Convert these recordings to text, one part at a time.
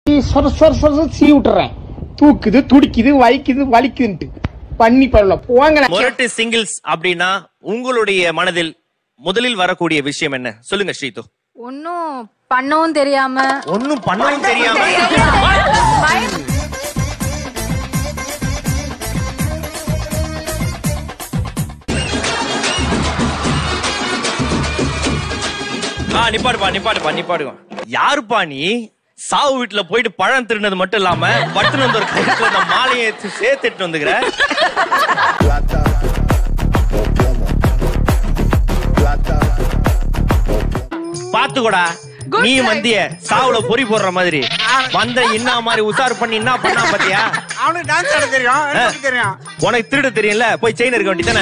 சொர சொர சொர சீ விட்டுறேன் தூக்குது துடிக்குது வலிக்குது வலிக்குதுன்ட்டு பண்ணி பரவல போங்க மொரட்டு சிங்கிள்ஸ் அப்படின்னா உங்களுடைய மனதில் முதலில் வரக்கூடிய விஷயம் என்ன சொல்லுங்க ஸ்ரீது ஒன்னும் பண்ணவும் தெரியாம ஒன்னும் பண்ணவும் தெரியாம ஆ நிப்பாடுப்பா நிப்பாடுப்பா நிப்பாடுங்க யாருப்பா நீ சாவு வீட்டுல போயிட்டு பழம் திருடினது மட்டும் இல்லாம பட்டுன்னு வந்து ஒரு கைத்துல இந்த மாலையை எடுத்து சேர்த்துட்டு வந்துக்கிற பாத்துக்கோடா Good நீ try. வந்திய சாவுல பொறி போடுற மாதிரி வந்த என்ன மாதிரி உசார் பண்ணி என்ன பண்ணா பாத்தியா அவனுக்கு டான்ஸ் ஆட தெரியும் எனக்கு தெரியும் உனக்கு திருட தெரியும்ல போய் செயின் இருக்க வேண்டியதானே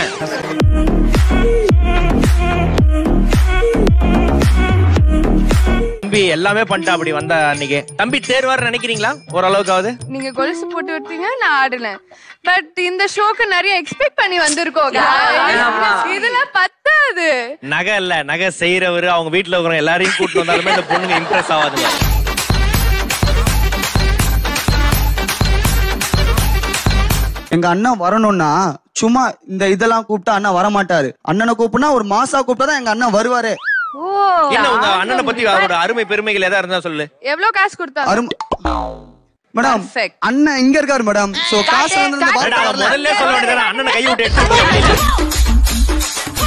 தம்பி எல்லாமே பண்ணிட்டா அப்படி வந்த அன்னைக்கு தம்பி தேர்வார் நினைக்கிறீங்களா ஓரளவுக்காவது நீங்க கொலுசு போட்டு விட்டீங்க நான் ஆடல பட் இந்த ஷோக்கு நிறைய எக்ஸ்பெக்ட் பண்ணி வந்திருக்கோம் guys. இதெல்லாம் பத்தாது நகை இல்ல நகை செய்யறவரு அவங்க வீட்டுல இருக்கிறவங்க எல்லாரையும் கூட்டு வந்தாலுமே இந்த பொண்ணுங்க இம்ப்ரெஸ் ஆகாதுங்க எங்க அண்ணன் வரணும்னா சும்மா இந்த இதெல்லாம் கூப்பிட்டா அண்ணன் வர மாட்டாரு அண்ணனை கூப்பிட்டா ஒரு மாசா கூப்பிட்டா தான் எங்க அண்ணன் வருவாரு ஓ இல்ல உங்க அண்ணனை பத்தி அவரோட அருமை பெருமைகள் எதா இருந்தா சொல்லு எவ்வளவு காசு கொடுத்தாங்க அரும் மேடம் Perfect. அண்ணன் இங்க இருக்காரு மேடம் சோ காசு வந்து இந்த அடடா, வார்த்தை அவன் வரல முதல்ல சொல்ல வேண்டியதானே அண்ணனை கை விட்டு எடுத்து போய் வெளியில.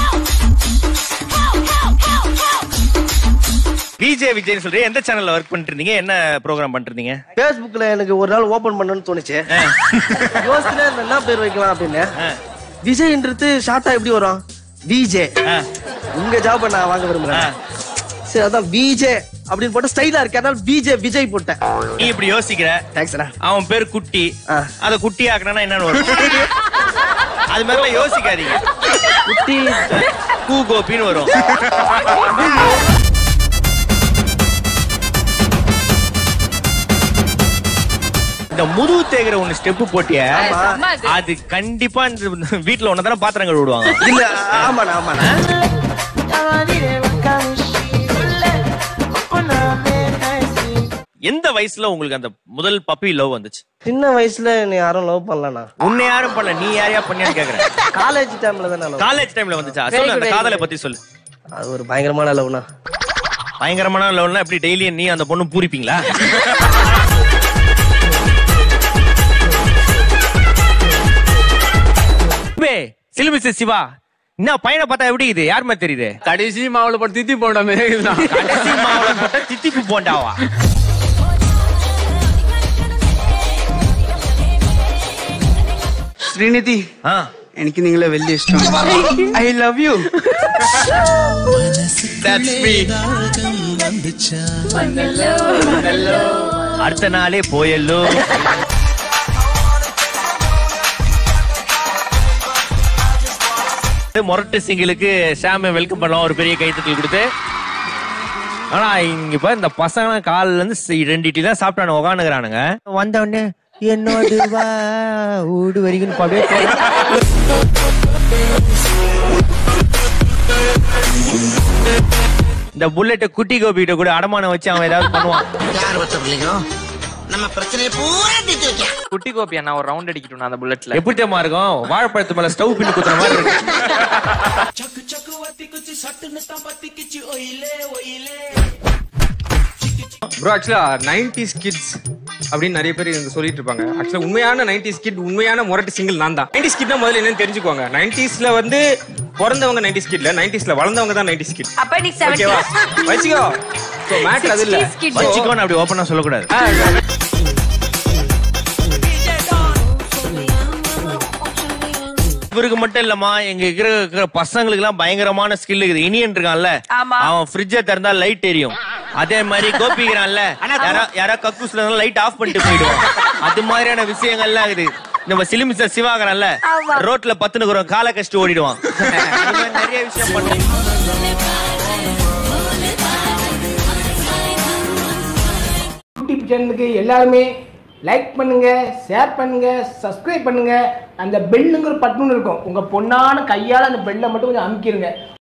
விஜய் விஜய் சொல்றீங்க எந்த சேனல்ல ஒர்க் பண்ணிட்டு இருந்தீங்க என்ன ப்ரோக்ராம் பண்ணிட்டு இருந்தீங்க பேஸ்புக்ல எனக்கு ஒரு நாள் ஓபன் பண்ணணும்னு தோணுச்சு யோசிச்சுனே இருந்தேன், என்ன பேர் வைக்கலாம் அப்படின்னு விஜய்ன்றது ஷார்ட்டா எப்படி வரும் விஜே உங்க ஜாப் நான் வாங்க விரும்புறேன் சரி அதான் விஜே அப்படின்னு போட்டு ஸ்டைலா இருக்கு அதனால விஜே விஜய் போட்டேன் நீ இப்படி யோசிக்கிற தேங்க்ஸ்டா அவன் பேர் குட்டி ஆ. அத குட்டி ஆக்கணும்னா என்னன்னு வரும் அது மாதிரிலாம் யோசிக்காதீங்க குட்டி கூ கோபின்னு வரும் இந்த முதுகு தேய்கிற ஒண்ணு ஸ்டெப் போட்டிய செம்ம அது. அது கண்டிப்பா இந்த வீட்டுல ஒன்னதான பாத்திரம் கழுவிடுவாங்க இல்ல ஆமாண்ணா ஆமாண்ணா எந்த வயசுல உங்களுக்கு அந்த முதல் பப்பி லவ் வந்துச்சு சின்ன வயசுல நீ யாரும் லவ் பண்ணலண்ணா உன்னை யாரும் பண்ணல நீ யாரையா பண்ணியான்னு கேக்குறேன் காலேஜ் டைம்ல தானே love. காலேஜ் டைம்ல வந்துச்சா சொல்லு அந்த காதலை பத்தி சொல்லு அது ஒரு பயங்கரமான லவ்னா பயங்கரமான லவ்னா எப்படி டெய்லி நீ அந்த பொண்ணு பூரிப்பீங்களா சிலுமிஸ் சிவா என்ன பையனை பார்த்தா எப்படி இது யாருமே தெரியுது கடைசி மாவுல போட்டு தித்தி போட்ட மாதிரி இருக்குதான். கடைசி மாவுல போட்ட தித்திப்பு போண்டாவா ஸ்ரீநிதி ஆ എനിക്ക് നിങ്ങളെ വലിയ ഇഷ്ടം I love you that's me அடுத்த நாளே போயல்லோ மொரட்டு சிங்கிளுக்கு ஷாம வெல்கம் பண்ணலாம் ஒரு பெரிய கைத்தட்டல் கொடுத்து ஆனா இங்க இப்ப இந்த பசங்க காலைல இருந்து சி- ரெண்டு இட்லி தான் சாப்பிட்டானு உக்காந்துக்கிறானுங்க வந்த உடனே என்னோடு வா ஊடு வரைக்கும் அப்படியே போறான். இந்த புல்லெட்ட குட்டி கோபிகிட்ட கூட அடமானம் வச்சு அவன் ஏதாவது பண்ணுவான் குட்டி கோபி நான் ஒரு ரவுண்ட் அடிக்கட்டும் அந்த புல்லட்ல எப்படி தெரியுமா இருக்கும் வாழைப்பழத்து மேல ஸ்டவ் பின்னு குத்துற மாதிரி இருக்கு ப்ரோ ஆக்சுவலா நைன்டிஸ் கிட்ஸ் அப்படின்னு நிறைய பேர் இங்க சொல்லிட்டு இருப்பாங்க ஆக்சுவலா உண்மையான நைன்டிஸ் கிட் உண்மையான முரட்டு சிங்கிள் நான் தான் நைன்டிஸ் கிட்னா முதல்ல என்னன்னு தெரிஞ்சுக்கோங்க நைன்டிஸ்ல வந்து பிறந்தவங்க நைன்டிஸ் கிட்ல நைன்டிஸ்ல வளர்ந்தவங்க தான் நைன்டிஸ் கிட் அப்ப நீ ஓகேவா வச்சுக்கோ ஸோ மேட்ரு அது இல்ல வச்சுக்கோன்னு அப்படி ஓப்பனா சொல்லக்கூடாது இவருக்கு மட்டும் இல்லம்மா எங்க இருக்கிற இருக்கிற பசங்களுக்கு எல்லாம் பயங்கரமான ஸ்கில் இருக்குது இனியன் இருக்கான்ல அவன் ஃப்ரிட்ஜ திறந்தா லைட் எரியும் அதே மாதிரி கோபிக்கிறான்ல யாரா யாரா கக்கூஸ்ல லைட் ஆஃப் பண்ணிட்டு போயிடுவான் அது மாதிரியான விஷயங்கள்லாம் இருக்குது நம்ம சிலிமிச சிவாகரன்ல ரோட்ல பத்துனுக்குறோம் காலை கஷ்டம் ஓடிடுவான் அது மாதிரி நிறைய விஷயம் பண்ணுவோம் யூடியூப் சேனலுக்கு எல்லாருமே லைக் பண்ணுங்க ஷேர் பண்ணுங்க சப்ஸ்கிரைப் பண்ணுங்க அந்த பெல்லுங்கிற பட்டன் இருக்கும் உங்க பொண்ணான கையால அந்த பெல்லை மட்டும் கொஞ்சம் அமுக்கிருங்க